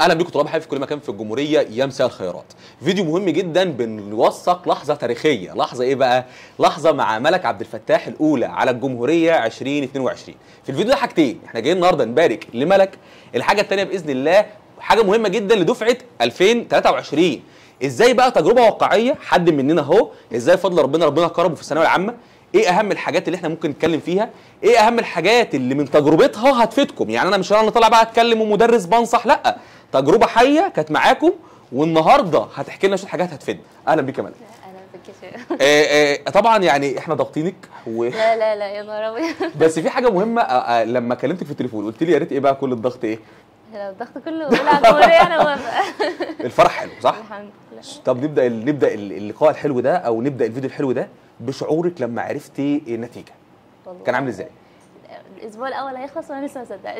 اهلا بيكم طلاب حبايب في كل مكان في الجمهوريه يا مساء الخيرات فيديو مهم جدا بنوثق لحظه تاريخيه لحظه ايه بقى لحظه مع ملك عبد الفتاح الاولى على الجمهوريه 2022 في الفيديو ده حاجتين احنا جايين النهارده نبارك لملك الحاجه الثانيه باذن الله حاجه مهمه جدا لدفعه 2023 ازاي بقى تجربه واقعيه حد مننا اهو ازاي بفضل ربنا ربنا كرمه في الثانويه العامه ايه اهم الحاجات اللي احنا ممكن نتكلم فيها ايه اهم الحاجات اللي من تجربتها هتفيدكم يعني انا مش انا طالع بقى اتكلم ومدرس بنصح لا تجربه حيه كانت معاكم والنهارده هتحكي لنا شويه حاجات هتفيدنا اهلا بيك يا ملك انا بتكسف آه، آه، طبعا يعني احنا ضاغطينك و... لا لا لا يا نهار ابيض بس في حاجه مهمه آه، آه، لما كلمتك في التليفون قلت لي يا ريت ايه بقى كل الضغط ايه لو الضغط كله قول على الجمهوريه انا موافقه الفرح حلو صح الحمد لله طب نبدا ال- نبدا ال- اللقاء الحلو ده او نبدا الفيديو الحلو ده بشعورك لما عرفتي النتيجه والله. كان عامل ازاي الاسبوع الاول هيخلص وانا لسه مصدقه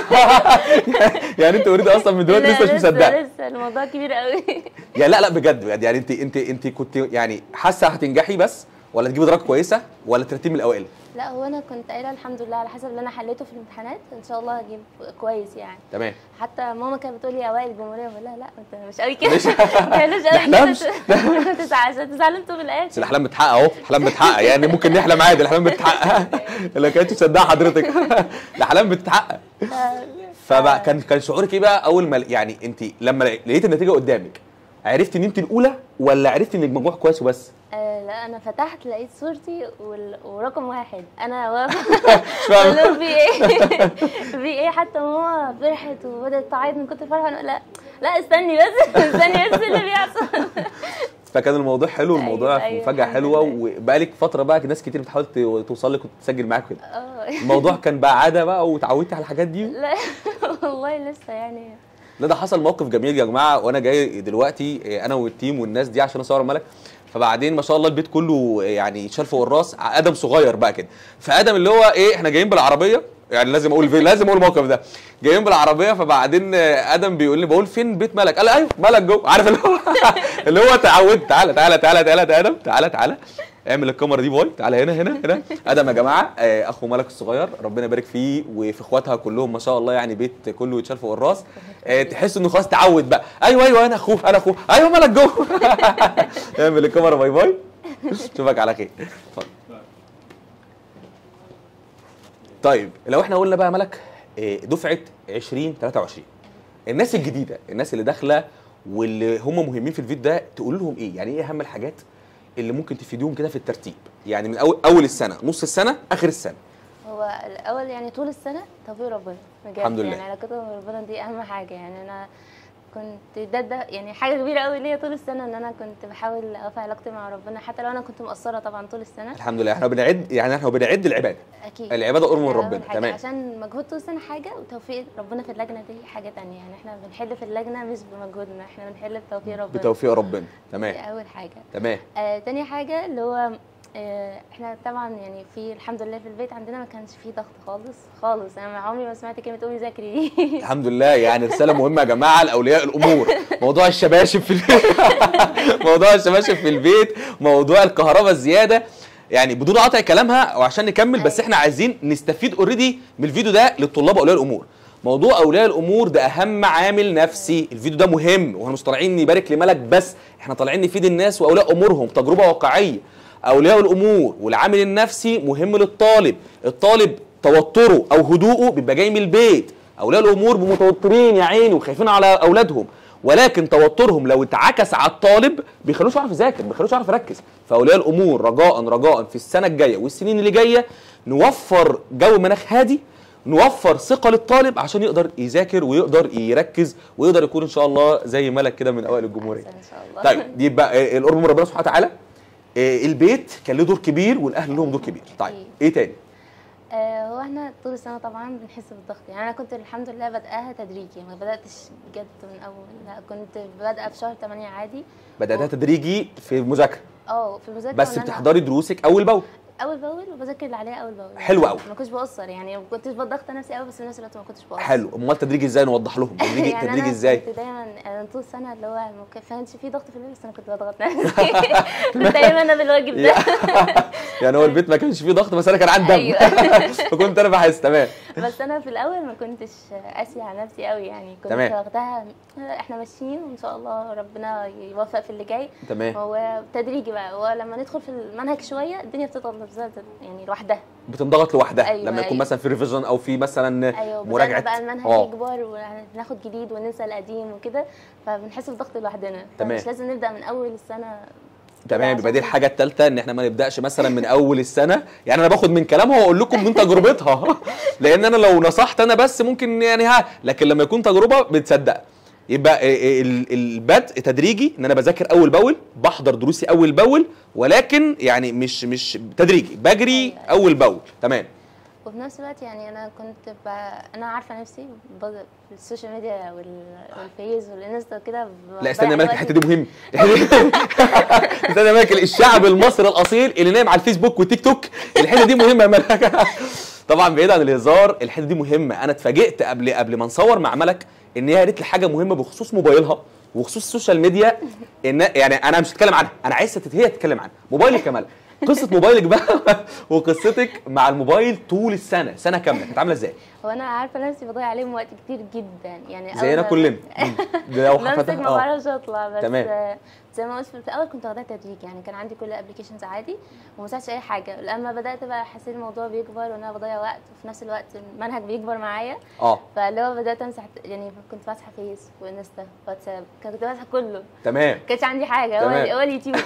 يعني انت اوريدي اصلا من دلوقتي لسه مش مصدقه لسه الموضوع كبير قوي يعني لا لا بجد بجد يعني انت انت انت كنت يعني حاسه هتنجحي بس ولا تجيبي درجه كويسه ولا ترتيب من الاوائل لا هو انا كنت قايله الحمد لله على حسب اللي انا حليته في الامتحانات ان شاء الله هجيب كويس يعني تمام حتى ماما كانت بتقول لي اوائل الجمهوريه بقول لها لا انت مش قوي كده مش- مش قوي نحلمش. كده ما تزعلش تزعلوا انتوا في بس الاخر الاحلام بتحقق اهو الاحلام بتحقق يعني ممكن نحلم عادي الاحلام بتحقق لو كانت تصدق حضرتك الاحلام بتتحقق فبقى كان كان شعورك ايه بقى اول ما يعني انت لما لقيت النتيجه قدامك عرفتي ان انت الاولى ولا عرفتي انك مجموع كويس وبس آه لا انا فتحت لقيت صورتي وال... ورقم واحد انا واقفه مش فاهم. بقول لهم في ايه في ايه حتى ماما فرحت وبدات تعيط من كتر فرحه أنا لا لا استني بس استني بس اللي بيحصل فكان الموضوع حلو الموضوع أيوة، مفاجاه الحمد حلوه لله. وبقالك فتره بقى ناس كتير بتحاول ت- توصل لك وتسجل معاك كده اه الموضوع كان بقى عاده بقى وتعودتي على الحاجات دي لا والله لسه يعني لا ده حصل موقف جميل يا جماعه وانا جاي دلوقتي آه، انا والتيم والناس دي عشان اصور ملك فبعدين ما شاء الله البيت كله آه، يعني شال فوق الراس ادم صغير بقى كده فادم اللي هو ايه احنا جايين بالعربيه يعني لازم اقول في لازم اقول الموقف ده جايين بالعربيه فبعدين آه، ادم بيقول لي بقول فين بيت ملك قال ايوه ملك جوه عارف اللي هو اللي هو تعود تعالى تعالى تعالى تعالى يا ادم تعالى تعالى اعمل الكاميرا دي باي تعالى هنا هنا هنا ادم يا جماعه آه، اخو ملك الصغير ربنا يبارك فيه وفي اخواتها كلهم ما شاء الله يعني بيت كله يتشال فوق الراس آه، تحس انه خلاص تعود بقى ايوه ايوه انا اخوه انا اخوه ايوه ملك جوه اعمل الكاميرا باي باي اشوفك على خير اتفضل طيب لو احنا قلنا بقى ملك آه، دفعه 2023 الناس الجديده الناس اللي داخله واللي هم مهمين في الفيديو ده تقول لهم ايه يعني ايه اهم الحاجات اللي ممكن تفيديهم كده في الترتيب يعني من اول اول السنه نص السنه اخر السنه هو الاول يعني طول السنه توفيق ربنا بجد الحمد لله. يعني علاقتهم بربنا دي اهم حاجه يعني انا كنت ده ده يعني حاجه كبيره قوي ليا طول السنه ان انا كنت بحاول اوفي علاقتي مع ربنا حتى لو انا كنت مقصره طبعا طول السنه الحمد لله احنا بنعد يعني احنا بنعد العباده اكيد العباده قرب من أول ربنا حاجة تمام عشان مجهود طول السنه حاجه وتوفيق ربنا في اللجنه دي حاجه تانية يعني احنا بنحل في اللجنه مش بمجهودنا احنا بنحل بتوفيق ربنا بتوفيق ربنا دي تمام اول حاجه تمام آه تاني حاجة اللي هو آه احنا طبعا يعني في الحمد لله في البيت عندنا ما كانش فيه ضغط خالص خالص انا عمري ما سمعت كلمة قومي ذاكري دي الحمد لله يعني رساله مهمه يا جماعه لاولياء الامور موضوع الشباشب في البيت موضوع الشباشب في البيت موضوع الكهرباء الزياده يعني بدون قطع كلامها وعشان نكمل بس احنا عايزين نستفيد اوريدي من الفيديو ده للطلاب واولياء الامور موضوع اولياء الامور ده اهم عامل نفسي الفيديو ده مهم واحنا مش طالعين نبارك لملك بس احنا طالعين نفيد الناس واولياء امورهم تجربه واقعيه اولياء الامور والعامل النفسي مهم للطالب الطالب توتره او هدوءه بيبقى جاي من البيت اولياء الامور متوترين يا عيني وخايفين على اولادهم ولكن توترهم لو اتعكس على الطالب بيخلوش يعرف يذاكر بيخلوش يعرف يركز فاولياء الامور رجاء رجاء في السنه الجايه والسنين اللي جايه نوفر جو مناخ هادي نوفر ثقه للطالب عشان يقدر يذاكر ويقدر يركز ويقدر يكون ان شاء الله زي ملك كده من اوائل الجمهوريه ان شاء الله طيب دي بقى آه، القرب من ربنا سبحانه وتعالى آه، البيت كان له دور كبير والاهل لهم دور كبير طيب أكيد. ايه تاني آه هو احنا طول السنة طبعا بنحس بالضغط يعني انا كنت الحمد لله بادئاها تدريجي ما بدأتش بجد من اول لا كنت بادئة في شهر 8 عادي بداتها تدريجي في المذاكره اه في المذاكرة بس وإن أنا بتحضري دروسك اول باول اول باول وبذاكر اللي عليها اول باول حلو أوي. ما كنتش بقصر يعني ما كنتش بضغط نفسي قوي بس في نفس الوقت ما كنتش بقصر حلو امال تدريجي ازاي نوضح لهم تدريجي يعني تدريجي أنا ازاي كنت دايما أنا طول السنه اللي هو ما كانش في ضغط في الليل بس انا كنت بضغط نفسي كنت دايما انا بالواجب ده يعني هو البيت ما كانش فيه ضغط بس انا كان عندي دم أيوة. فكنت انا بحس تمام بس انا في الاول ما كنتش قاسيه على نفسي قوي يعني كنت تمام. واخداها احنا ماشيين وان شاء الله ربنا يوفق في اللي جاي تمام هو تدريجي بقى ولما ندخل في المنهج شويه الدنيا بتضغط نفسها يعني لوحدها بتنضغط لوحدها أيوة، لما يكون أيوة. مثلا في ريفيجن او في مثلا ايوه بدأنا مراجعه بقى المنهج اه يكبر وناخد جديد وننسى القديم وكده فبنحس بضغط لوحدنا تمام. فمش لازم نبدا من اول السنه تمام عشان يبقى دي كده. الحاجه الثالثه ان احنا ما نبداش مثلا من اول السنه يعني انا باخد من كلامها واقول لكم من تجربتها لان انا لو نصحت انا بس ممكن يعني ها لكن لما يكون تجربه بتصدق يبقى ال- البدء تدريجي ان انا بذاكر اول باول بحضر دروسي اول باول ولكن يعني مش مش تدريجي بجري أيوة. اول باول تمام وفي نفس الوقت يعني انا كنت ب... انا عارفه نفسي ب... في السوشيال ميديا وال... والفيس والانستا وكده ب- لا استنى بضيع مالك وقت الحته دي مهم استنى مالك الشعب المصري الاصيل اللي نايم على الفيسبوك والتيك توك الحته دي مهمه يا مالك طبعا بعيد عن الهزار الحته دي مهمه انا اتفاجئت قبل قبل ما نصور مع ملك ان هي قالت لي حاجه مهمه بخصوص موبايلها وخصوص السوشيال ميديا ان يعني انا مش هتكلم عنها انا عايز هي تتكلم عنها موبايلك يا ملك قصه موبايلك بقى وقصتك مع الموبايل طول السنه سنه كامله كانت عامله ازاي هو انا عارفه نفسي بضيع عليهم وقت كتير جدا يعني أول زينا ما- كلنا لو بمسك حفتها ما اه بعرفش اطلع بس تمام. آه، زي ما قلت في الاول كنت واخداها تدريج يعني كان عندي كل الابلكيشنز عادي وما ساعدش اي حاجه لما بدات بقى حسيت الموضوع بيكبر وان انا بضيع وقت وفي نفس الوقت المنهج بيكبر معايا اه فاللي هو بدات امسح يعني كنت فاتحه فيس وانستا واتساب كنت فاتحه كله تمام ما كانش عندي حاجه هو تمام. هو اليوتيوب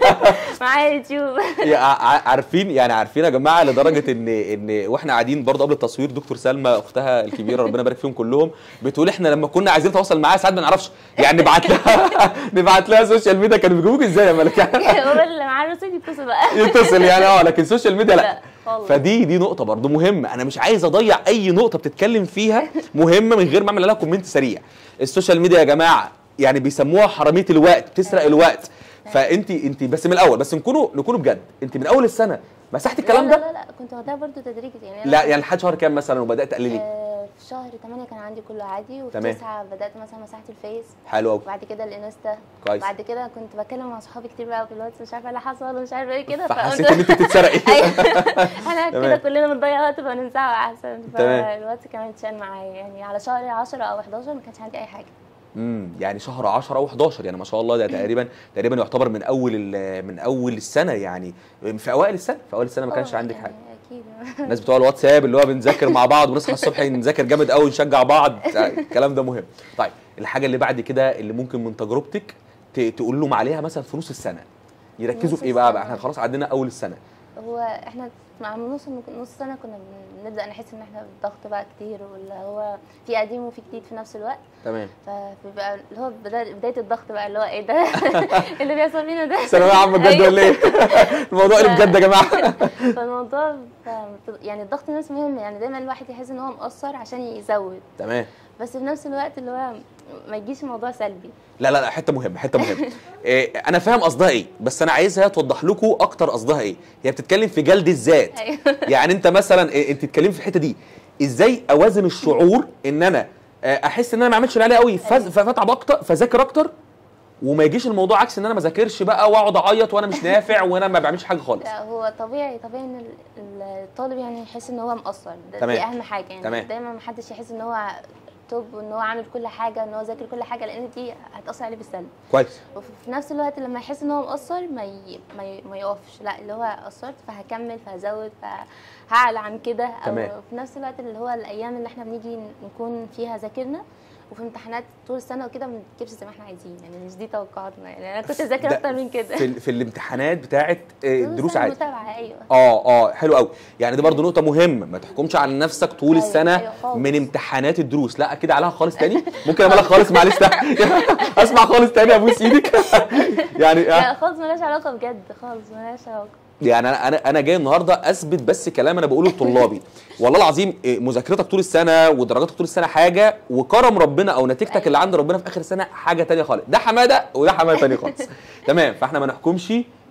معايا يوتيوب يا ع- عارفين يعني عارفين يا جماعه لدرجه ان ان واحنا قاعدين برضه قبل التصوير دكتور سلمى اختها الكبيره ربنا يبارك فيهم كلهم بتقول احنا لما كنا عايزين نتواصل معاها ساعات ما نعرفش يعني نبعت لها نبعت لها سوشيال ميديا كانوا بيجيبوك ازاي يا ملك هو اللي معاه الرصيد يتصل بقى يتصل يعني اه لكن سوشيال ميديا لا لا خالص فدي دي نقطه برضه مهمه انا مش عايز اضيع اي نقطه بتتكلم فيها مهمه من غير ما اعمل لها كومنت سريع السوشيال ميديا يا جماعه يعني بيسموها حراميه الوقت بتسرق الوقت فانت انت بس من الاول بس نكونوا نكونوا بجد انت من اول السنه مسحتي الكلام لا ده لا لا كنت واخداها برضه تدريجي يعني أنا لا كنت- يعني لحد شهر كام مثلا وبدات تقللي آه، في شهر 8 كان عندي كله عادي وفي تمام. 9 بدات مثلا مسحت الفيس حلو قوي وبعد كده الانستا كويس بعد كده كنت بتكلم مع صحابي كتير بقى في الواتس مش عارفه ايه اللي حصل ومش عارفه ايه كده فحسيت ان انت بتتسرقي ايوه احنا تمام. كده كلنا بنضيع وقت فننساه احسن تمام. فالواتس كمان اتشال معايا يعني على شهر 10 او 11 ما كانش عندي اي حاجه امم يعني شهر 10 او 11 يعني ما شاء الله ده تقريبا تقريبا يعتبر من اول ال- من اول السنه يعني في اوائل السنه في اوائل السنه ما كانش آه، عندك يعني حاجه اكيد الناس بتوع الواتساب اللي هو بنذاكر مع بعض ونصحى الصبح نذاكر جامد قوي نشجع بعض الكلام ده مهم طيب الحاجه اللي بعد كده اللي ممكن من تجربتك ت- تقول لهم عليها مثلا في نص السنه يركزوا نص في ايه بقى, بقى السنة. احنا خلاص عدينا اول السنه هو احنا مع نص نص سنه كنا بنبدا نحس ان احنا الضغط بقى كتير واللي هو في قديم وفي جديد في نفس الوقت تمام فبيبقى اللي هو بدايه بدايه الضغط بقى اللي هو ايه ده اللي بيحصل فينا ده ثانويه عامه بجد أيوة. ولا ايه الموضوع اللي بجد يا جماعه فالموضوع ف- يعني الضغط الناس مهم يعني دايما الواحد يحس ان هو مقصر عشان يزود تمام بس في نفس الوقت اللي هو ما يجيش الموضوع سلبي لا لا لا حته مهمه حته مهمه إيه انا فاهم قصدها ايه بس انا عايزها توضح لكم اكتر قصدها ايه هي بتتكلم في جلد الذات ايوه يعني انت مثلا إيه انت تتكلمي في الحته دي ازاي اوازن الشعور ان انا آه، احس ان انا ما عملتش اللي عليا قوي فز- فاتعب اكتر فذاكر اكتر وما يجيش الموضوع عكس ان انا ما ذاكرش بقى واقعد اعيط وانا مش نافع وانا ما بعملش حاجه خالص لا هو طبيعي طبيعي ان ال- ال- الطالب يعني يحس ان هو مقصر ده تمام. دي اهم حاجه يعني تمام. دايما ما حدش يحس ان هو توب وان هو عامل كل حاجه ان هو ذاكر كل حاجه لان دي هتاثر عليه بالسلب كويس وفي نفس الوقت لما يحس ان هو مقصر ما ي... ما, ي... ما يقفش لا اللي هو قصرت فهكمل فهزود فهعلى عن كده او تمام. في نفس الوقت اللي هو الايام اللي احنا بنيجي نكون فيها ذاكرنا وفي امتحانات طول السنه وكده ما بنجيبش زي ما احنا عايزين يعني مش دي توقعاتنا يعني انا كنت اذاكر ده اكتر من كده في, ال- في الامتحانات بتاعه آه، طول الدروس السنة عادي متابعه ايوه اه اه حلو قوي يعني دي برضو نقطه مهمه ما تحكمش على نفسك طول أيوة، السنه أيوة خالص. من امتحانات الدروس لا اكيد عليها خالص تاني ممكن اعملها خالص معلش ده اسمع خالص تاني ابوس ايدك يعني لا آه. خالص ملهاش علاقه بجد خالص ملهاش علاقه يعني انا انا انا جاي النهارده اثبت بس كلام انا بقوله لطلابي والله العظيم إيه، مذاكرتك طول السنه ودرجاتك طول السنه حاجه وكرم ربنا او نتيجتك أيوة. اللي عند ربنا في اخر السنه حاجه تانية خالص ده حماده وده حماده تانية خالص تمام فاحنا ما نحكمش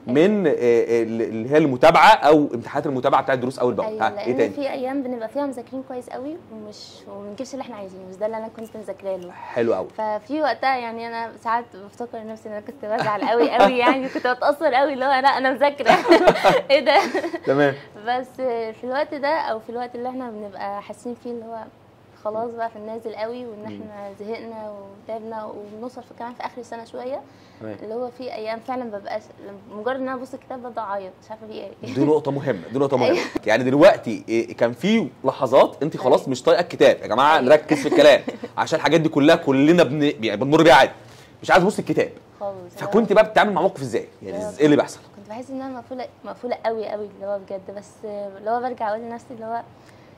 من آه، آه، اللي هي المتابعه او امتحانات المتابعه بتاعت دروس اول باول ايوه ها، ايه لان تاني في ايام بنبقى فيها مذاكرين كويس قوي ومش وما بنجيبش اللي احنا عايزينه مش ده اللي انا كنت مذاكره له حلو قوي ففي وقتها يعني انا ساعات بفتكر نفسي ان انا كنت بزعل قوي قوي يعني كنت بتاثر قوي اللي هو لا انا مذاكره ايه ده تمام بس في الوقت ده او في الوقت اللي احنا بنبقى حاسين فيه اللي هو خلاص بقى في النازل قوي وان احنا زهقنا وتعبنا وبنوصل في كمان في اخر السنه شويه تمام اللي هو في ايام فعلا ببقاش مجرد ان انا ابص الكتاب ببدا اعيط مش عارفه في ايه دي نقطة مهمة، دي نقطة مهمة، يعني دلوقتي إيه، كان في لحظات انت خلاص أيوة. مش طايقة الكتاب، يا جماعة أيوة. نركز في الكلام عشان الحاجات دي كلها كلنا بن... يعني بنمر بيها عادي، مش عايز ابص الكتاب، خالص فكنت بقى بتتعامل مع موقف ازاي؟ يعني أيوة. ايه اللي بيحصل؟ كنت بحس ان انا مقفوله مقفوله قوي قوي اللي هو بجد بس اللي هو برجع اقول لنفسي اللي هو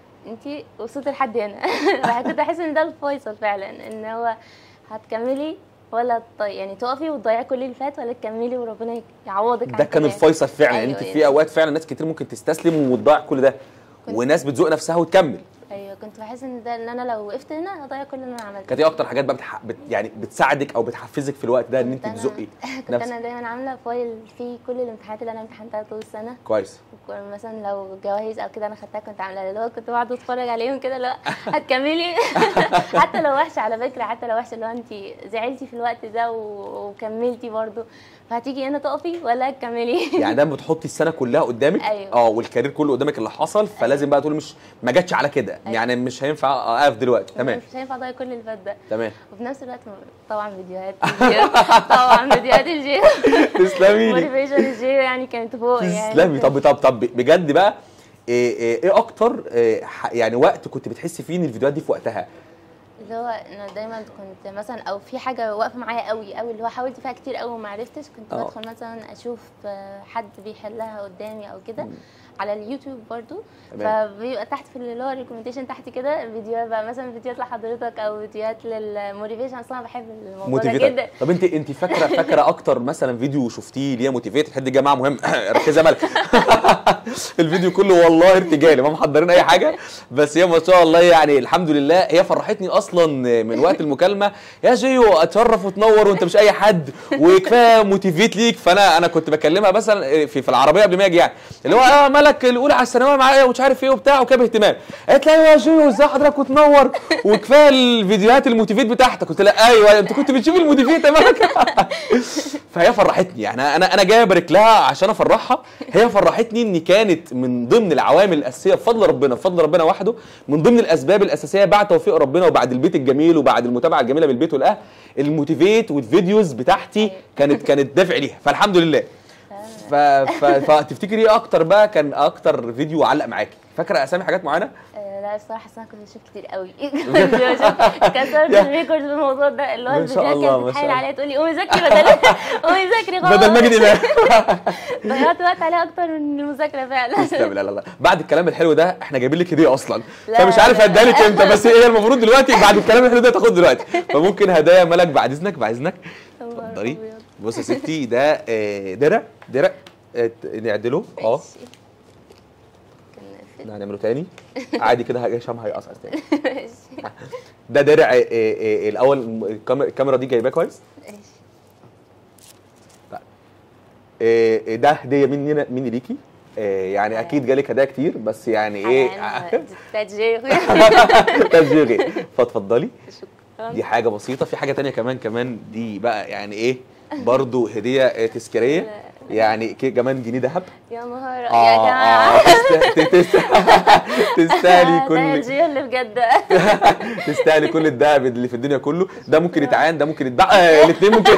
انت وصلت لحد هنا كنت احس ان ده الفيصل فعلا ان هو هتكملي ولا ت- يعني تقفي وتضيعي كل اللي فات ولا تكملي وربنا يعوضك ده عن كان كده. الفيصل فعلا أيوة انت في يعني. اوقات فعلا ناس كتير ممكن تستسلم وتضيع كل ده كنت- وناس بتزق نفسها وتكمل ايوه كنت بحس ان ده ان انا لو وقفت هنا هضيع كل اللي انا عملته كانت ايه اكتر حاجات بقى بتح... بت... يعني بتساعدك او بتحفزك في الوقت ده ان انت كنت أنا- تزقي كنت نفسك انا دايما عامله فايل فيه كل الامتحانات اللي انا امتحنتها طول السنه كويس وك- مثلا لو جوائز او كده انا خدتها كنت عامله اللي هو كنت بقعد اتفرج عليهم كده اللي هو هتكملي حتى لو وحشه على فكره حتى لو وحشه اللي هو انت زعلتي في الوقت ده و- وكملتي برضو فهتيجي هنا تقفي ولا تكملي يعني دايما بتحطي السنه كلها قدامك أيوة. اه والكارير كله قدامك اللي حصل فلازم بقى تقولي مش ما جاتش على كده أيوة. يعني مش هينفع اقف دلوقتي تمام مش هينفع اضيع كل اللي فات ده تمام وفي نفس الوقت طبعا فيديوهات الجيم طبعا فيديوهات الجيم تسلمي لي موتيفيشن الجيم يعني كانت فوق يعني تسلمي طب طب طب بجد بقى ايه ايه, إيه اكتر إيه ح- يعني وقت كنت بتحسي فيه ان الفيديوهات دي في وقتها اللي هو انا دايما كنت مثلا او في حاجه واقفه معايا قوي قوي اللي هو حاولت فيها كتير قوي وما عرفتش كنت اه. بدخل مثلا اشوف آه، حد بيحلها قدامي او كده على اليوتيوب برضو تمام. فبيبقى تحت في اللي هو ريكومنديشن تحت كده فيديوهات بقى مثلا فيديوهات لحضرتك او فيديوهات للموتيفيشن اصلا انا بحب الموضوع ده موتيفيتر جدا طب انت انت فاكره فاكره اكتر مثلا فيديو شفتيه ليه موتيفيت حد يا جماعه مهم ركزي يا ملك الفيديو كله والله ارتجالي ما محضرين اي حاجه بس هي ما شاء الله يعني الحمد لله هي فرحتني اصلا من وقت المكالمه يا جيو اتشرف وتنور وانت مش اي حد وكفايه موتيفيت ليك فانا انا كنت بكلمها مثلا في في العربيه قبل ما اجي يعني اللي هو اه ملك الاولى على الثانويه معايا ومش عارف ايه وبتاع وكده باهتمام قالت لي ايوه يا جيو ازاي حضرتك وتنور وكفايه الفيديوهات الموتيفيت بتاعتك قلت لها ايوه انت كنت بتشوف الموتيفيت يا ملك فهي فرحتني يعني انا انا جاي ابارك لها عشان افرحها هي فرحتني ان كانت من ضمن العوامل الاساسيه بفضل ربنا بفضل ربنا وحده من ضمن الاسباب الاساسيه بعد توفيق ربنا وبعد البيت الجميل وبعد المتابعه الجميله بالبيت والاهل الموتيفيت والفيديوز بتاعتي كانت كانت دافع ليها فالحمد لله ف... ف... فتفتكري ايه اكتر بقى كان اكتر فيديو علق معاكي فاكره اسامي حاجات معينه آه، لا الصراحه أصل انا كنت بشوف كتير قوي كنت بشوف كسرت يا. الريكورد في الموضوع ده اللي هو ما شاء الفيديوهات الله، كانت ما شاء بتحايل الله. عليا تقول لي قومي ذاكري بدل قومي ذاكري خلاص بدل ما اجي لا ضيعت وقت عليها اكتر من المذاكره فعلا تسلم لا لا لا بعد الكلام الحلو ده احنا جايبين لك هديه اصلا لا، فمش عارف لا. هديها لك امتى بس هي المفروض دلوقتي بعد الكلام الحلو ده تاخد دلوقتي فممكن هدايا ملك بعد اذنك بعد اذنك اتفضلي بص يا ستي ده آه، درع درع آه، نعدله اه ماشي. كان هنعمله تاني عادي كده هشام هيقصقص تاني في- ماشي ده درع آه، آه، الاول الكاميرا الكاميرا دي جايباه كويس ماشي آه، آه، ده هديه مني مني ليكي آه، يعني اكيد جالك هدايا كتير بس يعني ايه حنان تاجير تشجيعي فاتفضلي شكرا دي حاجه بسيطه في حاجه تانية كمان كمان دي بقى يعني ايه برضو هديه آه، تذكاريه يعني كي- كمان جنيه ذهب يا نهار يا اه اه جماعه تست- تست- تستاهلي كل تاجير اللي بجد تستاهلي كل الذهب اللي في الدنيا كله ده ممكن يتعان ده ممكن يتباع الاثنين ممكن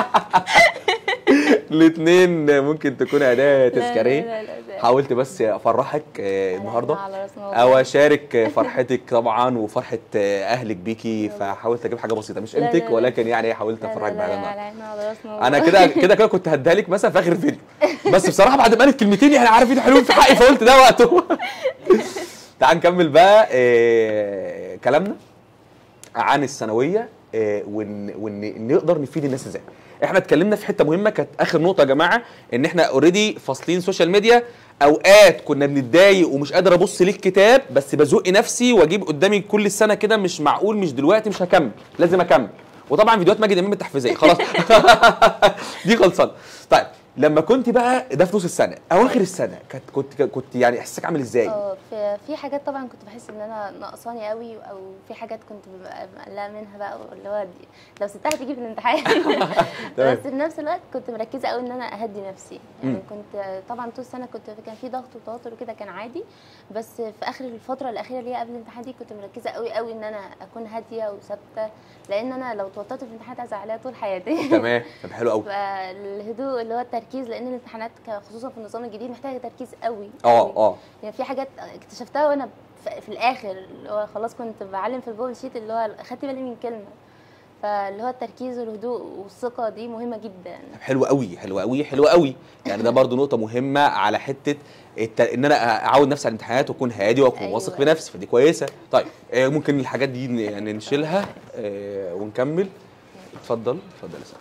الاثنين ممكن تكون هدايا تذكاريه لا، لا، لا، لا. حاولت بس افرحك آه، على- النهارده على راسنا او والله. اشارك فرحتك طبعا وفرحه اهلك بيكي فحاولت اجيب حاجه بسيطه مش لا، لا، قيمتك لا. ولكن يعني ايه حاولت لا، لا، افرحك لا، بحاجه لا، النهارده لا، احنا على راسنا انا والله. كده كده كده كنت هديها لك مثلا في اخر الفيديو بس بصراحه بعد ما قالت كلمتين يعني عارف ايه حلوين في حقي فقلت ده وقته تعال نكمل بقى آه كلامنا عن الثانويه آه وان وان نقدر نفيد الناس ازاي احنا اتكلمنا في حته مهمه كانت اخر نقطه يا جماعه ان احنا اوريدي فاصلين سوشيال ميديا اوقات كنا بنتضايق ومش قادر ابص للكتاب بس بزق نفسي واجيب قدامي كل السنه كده مش معقول مش دلوقتي مش هكمل لازم اكمل وطبعا فيديوهات ماجد امام التحفيزيه خلاص دي خلصانه طيب لما كنت بقى ده في نص السنه اواخر السنه كنت كنت كنت يعني احساسك عامل ازاي اه في في حاجات طبعا كنت بحس ان انا ناقصاني قوي او في حاجات كنت ببقى مقلقه منها بقى اللي هو دي لو سبتها تيجي في الامتحان تمام. بس في نفس الوقت كنت مركزه قوي ان انا اهدي نفسي يعني مم. كنت طبعا طول السنه كنت كان في ضغط وتوتر وكده كان عادي بس في اخر الفتره الاخيره اللي هي قبل الامتحان دي كنت مركزه قوي قوي ان انا اكون هاديه وثابته لان انا لو توترت في الامتحانات هزعل عليها طول حياتي تمام طب حلو قوي فالهدوء اللي هو التركيز لان الامتحانات ك- خصوصا في النظام الجديد محتاجه تركيز قوي اه قوي. اه يعني في حاجات اكتشفتها وانا في- في الاخر اللي هو خلاص كنت بعلم في البول شيت اللي هو خدت بالي من كلمه فاللي هو التركيز والهدوء والثقه دي مهمه جدا طب حلو قوي حلو قوي حلو قوي يعني ده برضو نقطه مهمه على حته الت... ان انا اعود نفسي على الامتحانات واكون هادي واكون أيوة. واثق بنفسي فدي كويسه طيب آه، ممكن الحاجات دي ن- يعني نشيلها آه، ونكمل اتفضل اتفضل يا سلام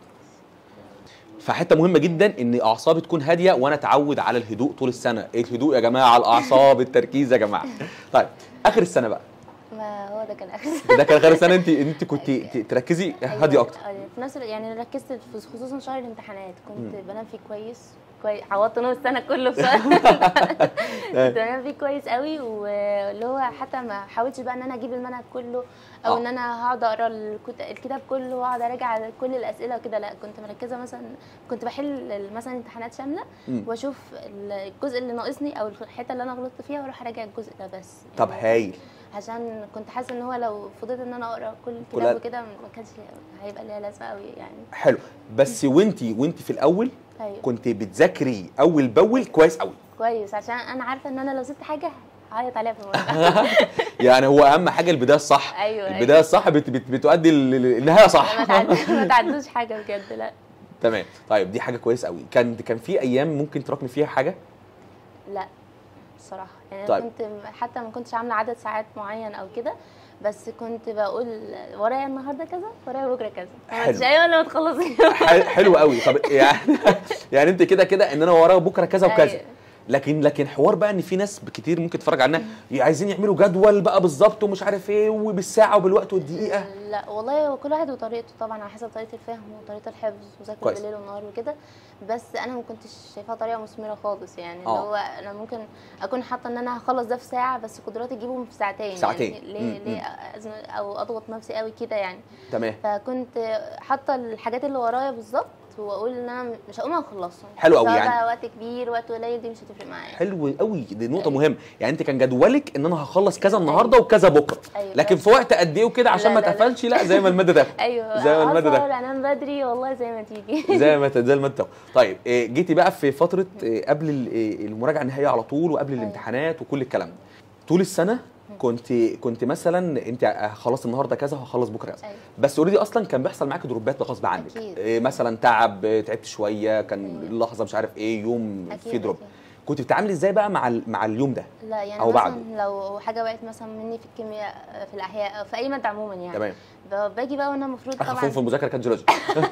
فحته مهمه جدا ان اعصابي تكون هاديه وانا اتعود على الهدوء طول السنه ايه الهدوء يا جماعه على الاعصاب التركيز يا جماعه طيب اخر السنه بقى ما هو ده كان اخر ده كان اخر السنه انت انت كنت ت- تركزي هاديه اكتر أيوة. في نفس الوقت يعني أنا ركزت في خصوصا شهر الامتحانات كنت بنام فيه كويس كويس عوضت نص السنه كله في شهر كنت بنام فيه كويس قوي واللي هو حتى ما حاولتش بقى ان انا اجيب المنهج كله او آه. ان انا هقعد اقرا الكت- الكتاب كله واقعد اراجع على كل الاسئله وكده لا كنت مركزه مثلا كنت بحل مثلا امتحانات شامله مم. واشوف الجزء اللي ناقصني او الحته اللي انا غلطت فيها واروح اراجع الجزء ده بس طب يعني هايل عشان كنت حاسه ان هو لو فضلت ان انا اقرا كل كلها- الكتاب وكده ما كانش هيبقى ليها لازمه قوي يعني حلو بس وانتي وانتي في الاول ايوه كنت بتذاكري اول باول كويس قوي كويس عشان انا عارفه ان انا لو سبت حاجه هعيط عليها في المراجعه يعني هو اهم حاجه البدايه الصح أيوة، أيوة. البدايه الصح بت بت بتؤدي ال- ال- النهايه ما صح تعد- ما تعدوش حاجه بجد لا تمام طيب دي حاجه كويسه قوي كان كان في ايام ممكن تراكمي فيها حاجه لا الصراحه يعني طيب. طيب. كنت حتى ما كنتش عامله عدد ساعات معين او كده بس كنت بقول ورايا النهارده كذا ورايا بكره كذا ما حلو. عملتش ايوه ولا ما تخلصي ح- حلو قوي طب يعني يعني انت كده كده ان انا ورايا بكره كذا وكذا أيوة. لكن لكن حوار بقى ان في ناس كتير ممكن تتفرج علينا عايزين يعملوا جدول بقى بالظبط ومش عارف ايه وبالساعه وبالوقت والدقيقه لا والله هو كل واحد وطريقته طبعا على حسب طريقه الفهم وطريقه الحفظ وذاكر كويس. بالليل والنهار وكده بس انا ما كنتش شايفاها طريقه مثمره خالص يعني اللي آه. هو انا ممكن اكون حاطه ان انا هخلص ده في ساعه بس قدراتي تجيبهم في ساعتين ساعتين. يعني ليه مم، ليه أزم او اضغط نفسي قوي كده يعني تمام فكنت حاطه الحاجات اللي ورايا بالظبط واقول ان انا مش هقوم اخلصهم حلو أوي سواء يعني. بقى وقت كبير وقت قليل دي مش هتفرق معايا حلو قوي دي نقطه مهمه يعني انت كان جدولك ان انا هخلص كذا النهارده وكذا بكره أيوة. لكن في وقت قد ايه وكده عشان لا، ما لا، لا. تقفلش لا زي ما الماده ده ايوه زي ما المادة ده. أسهر، انام بدري والله زي ما تيجي زي ما ت- زي ما انت طيب إيه، جيتي بقى في فتره إيه، قبل ال- إيه، المراجعه النهائيه على طول وقبل أيوة. الامتحانات وكل الكلام ده طول السنه كنت كنت مثلا انت خلاص النهارده كذا وهخلص بكره كذا أيوة. بس اوريدي اصلا كان بيحصل معاك دروبات غصب عنك أكيد. إيه مثلا تعب إيه، تعبت شويه كان أيوة. لحظه مش عارف ايه يوم أكيد، في دروب أكيد. كنت بتتعاملي ازاي بقى مع ال- مع اليوم ده لا يعني أو مثلا بعده. لو حاجه وقعت مثلا مني في الكيمياء في الاحياء أو في اي ماده عموما يعني تمام ب- باجي بقى وانا المفروض اخر فون طبعا في المذاكره كانت جيولوجي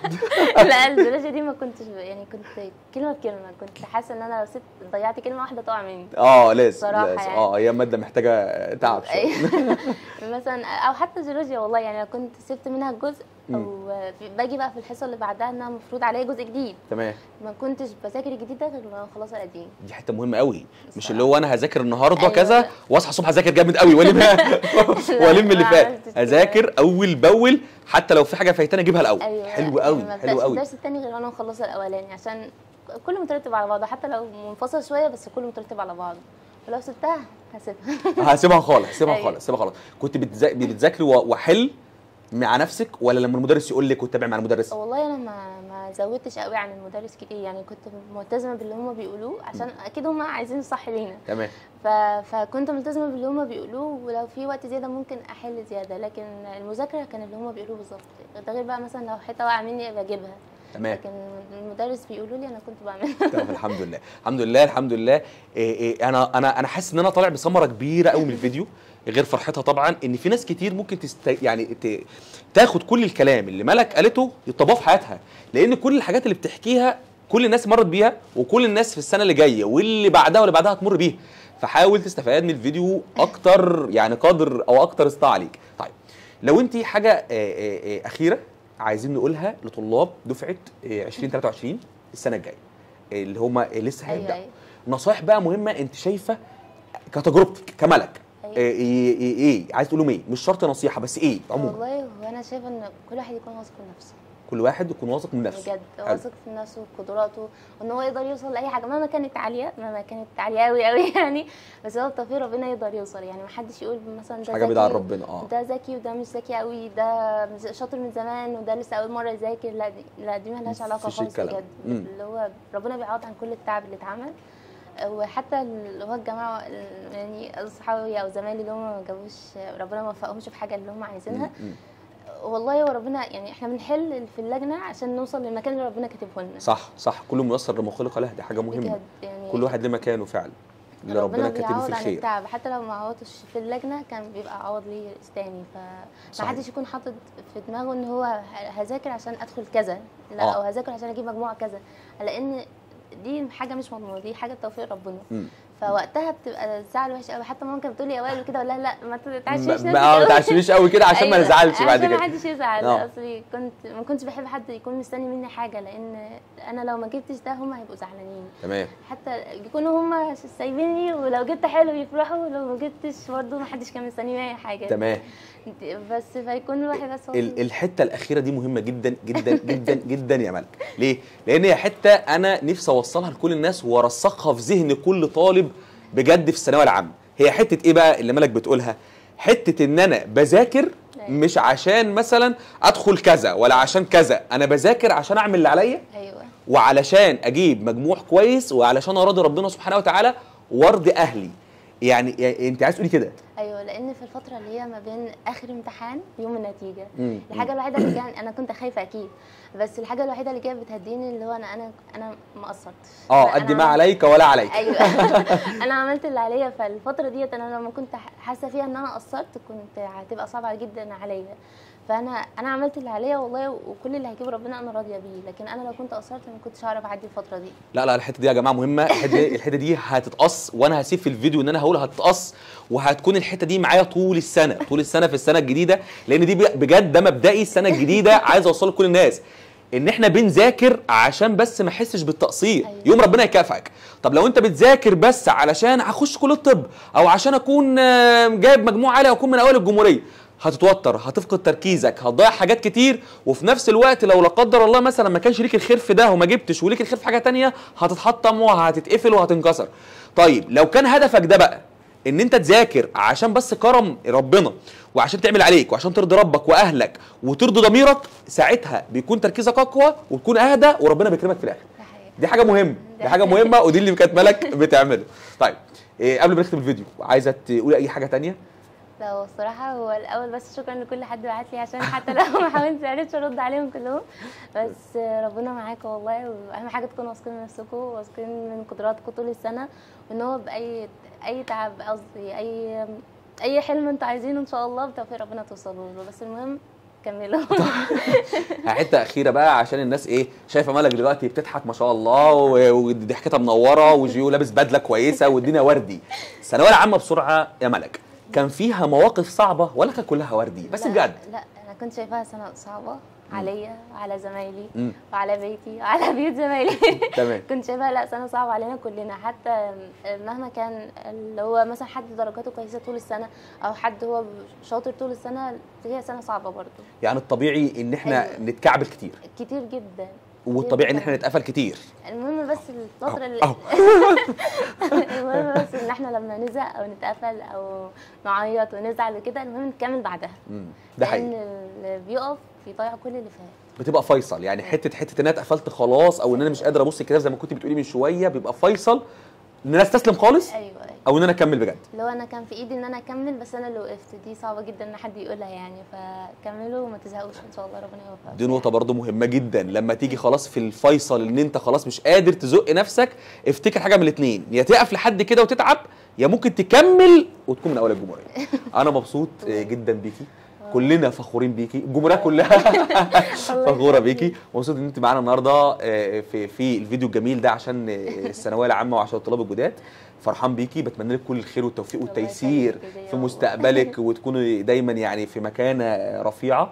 لا الجيولوجيا دي ما كنتش ب- يعني كنت كلمه بكلمه كنت حاسه ان انا لو سبت ضيعت كلمه واحده تقع مني اه لازم صراحة لازم يعني. اه هي ماده محتاجه تعب شويه أيوة. مثلا او حتى جيولوجيا والله يعني لو كنت سبت منها جزء او في- باجي بقى في الحصه اللي بعدها انها المفروض عليا جزء جديد تمام ما كنتش بذاكر الجديد ده غير لما اخلص القديم دي حته مهمه قوي مش اللي هو انا هذاكر النهارده أيوة. كذا واصحى الصبح اذاكر جامد قوي والم والم اللي ما فات عملتش كده. اذاكر اول باول حتى لو في حاجه فايتاني اجيبها الاول ايوه حلو قوي يعني ما حلو ابداش قوي الدرس التاني غير وانا مخلصه الاولاني عشان كله مترتب على بعضه حتى لو منفصل شويه بس كله مترتب على بعضه ولو سبتها هسيبها هسيبها خالص هسيبها أيوة. خالص هسيبها خالص كنت بتذا- بتذاكري و- وحل مع نفسك ولا لما المدرس يقول لك وتتابع مع المدرس والله انا ما ما زودتش قوي عن المدرس كتير يعني كنت ملتزمه باللي هم بيقولوه عشان اكيد هم عايزين الصح لينا تمام ف... فكنت ملتزمه باللي هم بيقولوه ولو في وقت زياده ممكن احل زياده لكن المذاكره كان اللي هم بيقولوه بالظبط ده غير بقى مثلا لو حته واقعه مني بجيبها تمام لكن المدرس بيقولوا لي انا كنت بعملها طب الحمد لله الحمد لله الحمد لله إيه إيه انا انا انا حاسس ان انا طالع بثمره كبيره قوي من الفيديو غير فرحتها طبعا ان في ناس كتير ممكن تست يعني ت... تاخد كل الكلام اللي ملك قالته يطبقه في حياتها لان كل الحاجات اللي بتحكيها كل الناس مرت بيها وكل الناس في السنه اللي جايه واللي بعدها واللي بعدها هتمر بيها فحاول تستفاد من الفيديو اكتر يعني قدر او اكتر استطاعه عليك طيب لو انت حاجه آه، آه، آه، اخيره عايزين نقولها لطلاب دفعه آه، 2023 السنه الجايه اللي هم لسه ايوه هيبداوا ايوه نصايح بقى مهمه انت شايفه كتجربتك كملك أيوة. ايه ايه, إيه, إيه عايز تقولهم ايه مش شرط نصيحه بس ايه عموما والله هو انا شايفه ان كل واحد يكون واثق من نفسه كل واحد يكون واثق من نفسه بجد حلو. واثق في نفسه وقدراته وان هو يقدر يوصل لاي حاجه مهما كانت عاليه مهما كانت عاليه قوي قوي يعني بس هو بتوفيق ربنا يقدر يوصل يعني ما حدش يقول مثلا ده حاجه بعيده عن ذكي ربنا اه ده ذكي وده مش ذكي قوي ده مز- شاطر من زمان وده لسه اول مره يذاكر لا دي لا دي ملهاش علاقه مفيش خالص الكلام. بجد مم. اللي هو ربنا بيعوض عن كل التعب اللي اتعمل وحتى اللي هو الجماعه ال- يعني اصحابي او زمايلي اللي هم ما جابوش ربنا ما وفقهمش في حاجه اللي هم عايزينها م- م. والله هو ربنا يعني احنا بنحل في اللجنه عشان نوصل للمكان اللي ربنا كاتبه لنا صح صح كل ميسر لما خلق له دي حاجه مهمه بجد يعني كل واحد له مكانه فعلا اللي ربنا كاتب بيعوض فيه عن الخير التعب حتى لو ما عوضتش في اللجنه كان بيبقى عوض لي تاني صحيح. فمحدش يكون حاطط في دماغه ان هو ه- هذاكر عشان ادخل كذا لا آه. او هذاكر عشان اجيب مجموعه كذا لان دي حاجه مش مضمونه دي حاجه توفيق ربنا م. فوقتها بتبقى الزعل وحش قوي حتى ماما كانت بتقول لي اوائل وكده ولا لا ما تعشيش ما نفسك ما قوي. تعشميش قوي كده عشان ما أيوة، نزعلش بعد عشان كده ما حدش يزعل آه. اصلي كنت ما كنتش بحب حد يكون مستني مني حاجه لان انا لو ما جبتش ده هم هيبقوا زعلانين تمام حتى يكونوا هم سايبيني ولو جبت حلو يفرحوا ولو ما جبتش برضه ما حدش كان مستني مني حاجه تمام بس فيكون الواحد بس هو ال- الحته الاخيره دي مهمه جدا جدا جدا جدا يا ملك ليه لان هي حته انا نفسي اوصلها لكل الناس وارسخها في ذهن كل طالب بجد في الثانويه العامه هي حته ايه بقى اللي ملك بتقولها حته ان انا بذاكر أيوة. مش عشان مثلا ادخل كذا ولا عشان كذا انا بذاكر عشان اعمل اللي عليا ايوه وعلشان اجيب مجموع كويس وعلشان ارضي ربنا سبحانه وتعالى وارضي اهلي يعني, يعني انت عايز تقولي كده ايوه لان في الفتره اللي هي ما بين اخر امتحان يوم النتيجه مم. الحاجه الوحيده اللي كان انا كنت خايفه اكيد بس الحاجه الوحيده اللي كانت بتهديني اللي هو انا انا انا ما قصرتش اه أنا- قد أنا ما عملت- عليك ولا عليك ايوه انا عملت اللي عليا فالفتره ديت انا لما كنت حاسه فيها ان انا قصرت كنت هتبقى صعبه جدا عليا فانا انا عملت اللي عليا والله وكل اللي هيجيبه ربنا انا راضيه بيه لكن انا لو كنت قصرت ما كنتش هعرف اعدي الفتره دي لا لا الحته دي يا جماعه مهمه الحته دي, الحتة دي هتتقص وانا هسيب في الفيديو ان انا هقول هتتقص وهتكون الحته دي معايا طول السنه طول السنه في السنه الجديده لان دي بجد ده مبدئي السنه الجديده عايز اوصله لكل الناس ان احنا بنذاكر عشان بس ما احسش بالتقصير أيوة. يوم ربنا يكافئك طب لو انت بتذاكر بس علشان هخش كليه الطب او عشان اكون آه، جايب مجموع عالي واكون من اوائل الجمهوريه هتتوتر هتفقد تركيزك هتضيع حاجات كتير وفي نفس الوقت لو لا قدر الله مثلا ما كانش ليك الخير في ده وما جبتش وليك الخير في حاجه تانية هتتحطم وهتتقفل وهتنكسر طيب لو كان هدفك ده بقى ان انت تذاكر عشان بس كرم ربنا وعشان تعمل عليك وعشان ترضي ربك واهلك وترضي ضميرك ساعتها بيكون تركيزك اقوى وتكون اهدى وربنا بيكرمك في الاخر ده حقيقي دي حاجه مهمه دي حاجه مهمه ودي اللي كانت ملك بتعمله طيب إيه قبل ما نختم الفيديو عايزه تقولي اي حاجه تانية لا هو الصراحة هو الأول بس شكرا لكل حد بعت لي عشان حتى لو ما حاولتش عرفت أرد عليهم كلهم بس ربنا معاكم والله وأهم حاجة تكونوا واثقين من نفسكم واثقين من قدراتكم طول السنة وإن هو بأي أي تعب قصدي أي أي حلم أنتوا عايزينه إن شاء الله بتوفيق ربنا توصلوا له بس المهم كملوا حته اخيره بقى عشان الناس ايه شايفه ملك دلوقتي بتضحك ما شاء الله و- وضحكتها منوره وجيو لابس بدله كويسه والدنيا وردي الثانويه العامه بسرعه يا ملك كان فيها مواقف صعبه ولا كان كلها وردي بس لا- بجد لا أنا كنت شايفاها سنة صعبة عليا وعلى زمايلي مم. وعلى بيتي وعلى بيوت زمايلي تمام كنت شايفاها لا سنه صعبه علينا كلنا حتى مهما كان اللي هو مثلا حد درجاته كويسه طول السنه او حد هو شاطر طول السنه هي سنه صعبه برضو يعني الطبيعي ان احنا أيوة. نتكعبل كتير كتير جدا والطبيعي ان جداً. احنا نتقفل كتير المهم بس الفتره اللي أهو. المهم بس ان احنا لما نزهق او نتقفل او نعيط ونزعل وكده المهم نكمل بعدها مم. ده حقيقي لان اللي بيقف بيضيع كل اللي فات بتبقى فيصل يعني حته حته ان انا اتقفلت خلاص او ان انا مش قادر ابص الكتاب زي ما كنت بتقولي من شويه بيبقى فيصل ان انا استسلم خالص ايوه ايوه او ان انا اكمل بجد لو انا كان في ايدي ان انا اكمل بس انا اللي وقفت دي صعبه جدا ان حد يقولها يعني فكملوا وما تزهقوش ان شاء الله ربنا يوفقك دي نقطة برضو مهمة جدا لما تيجي خلاص في الفيصل ان انت خلاص مش قادر تزق نفسك افتكر حاجة من الاتنين يا تقف لحد كده وتتعب يا ممكن تكمل وتكون من اول الجمهورية انا مبسوط آه، جدا بيكي كلنا فخورين بيكي الجمهورية كلها فخورة بيكي مبسوط ان انت معانا النهارده آه، في في الفيديو الجميل ده عشان آه، الثانوية العامة وعشان الطلاب الجداد فرحان بيكي بتمنى لك كل الخير والتوفيق الله والتيسير يخليك يا في رب. مستقبلك وتكوني دايما يعني في مكانة رفيعة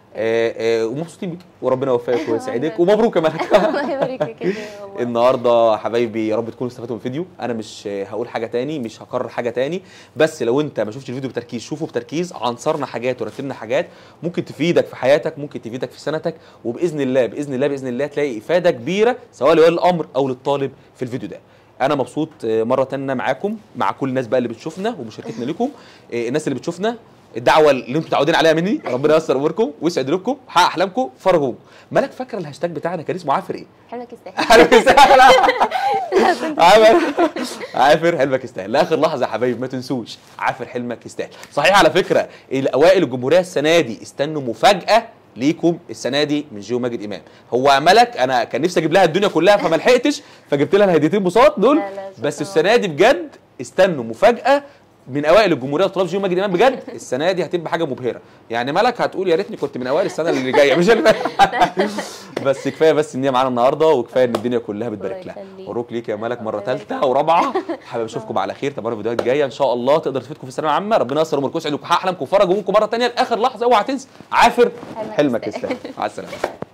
آه، آه، ومبسوطين بيك وربنا يوفقك ويسعدك ومبروك يا ملك الله يبارك فيك يا والله. النهارده حبايبي يا رب تكونوا استفدتوا من الفيديو انا مش هقول حاجه تاني مش هكرر حاجه تاني بس لو انت ما شفتش الفيديو بتركيز شوفه بتركيز عنصرنا حاجات ورتبنا حاجات ممكن تفيدك في حياتك ممكن تفيدك في سنتك وباذن الله باذن الله باذن الله تلاقي افاده كبيره سواء لولي الامر او للطالب في الفيديو ده انا مبسوط آه، مره تانية معاكم مع كل الناس بقى اللي بتشوفنا ومشاركتنا لكم آه، الناس اللي بتشوفنا الدعوه اللي انتم متعودين عليها مني ربنا ييسر اموركم ويسعد لكم حقق احلامكم فرجوهم مالك فاكره الهاشتاج بتاعنا كان اسمه عافر ايه حلمك يستاهل حلمك يستاهل عامر عافر حلمك يستاهل لاخر لحظه يا حبايبي ما تنسوش عافر حلمك يستاهل صحيح على فكره الاوائل الجمهوريه السنه دي استنوا مفاجاه ليكم السنه دي من جيو ماجد امام هو ملك انا كان نفسي اجيب لها الدنيا كلها فما لحقتش فجبت لها الهديتين بساط دول لا، لا، شكراً. بس السنه دي بجد استنوا مفاجاه من اوائل الجمهوريه طلاب جيو ماجد امام بجد السنه دي هتبقى حاجه مبهره يعني ملك هتقول يا ريتني كنت من اوائل السنه اللي جايه مش اللي فاتت. بس كفايه بس ان هي معانا النهارده وكفايه ان الدنيا كلها بتبارك الله لها يخليك. مبروك ليك يا ملك مره الله يبارك ثالثه ورابعه حابب اشوفكم على خير تابعونا الفيديوهات الجايه ان شاء الله تقدر تفيدكم في الثانويه العامه ربنا ييسر اموركم ويسعدكم ويحقق احلامكم وفرج همومكم مره ثانيه لاخر لحظه اوعى تنسى عافر حلمك حلمك يستاهل. يستاهل مع السلامه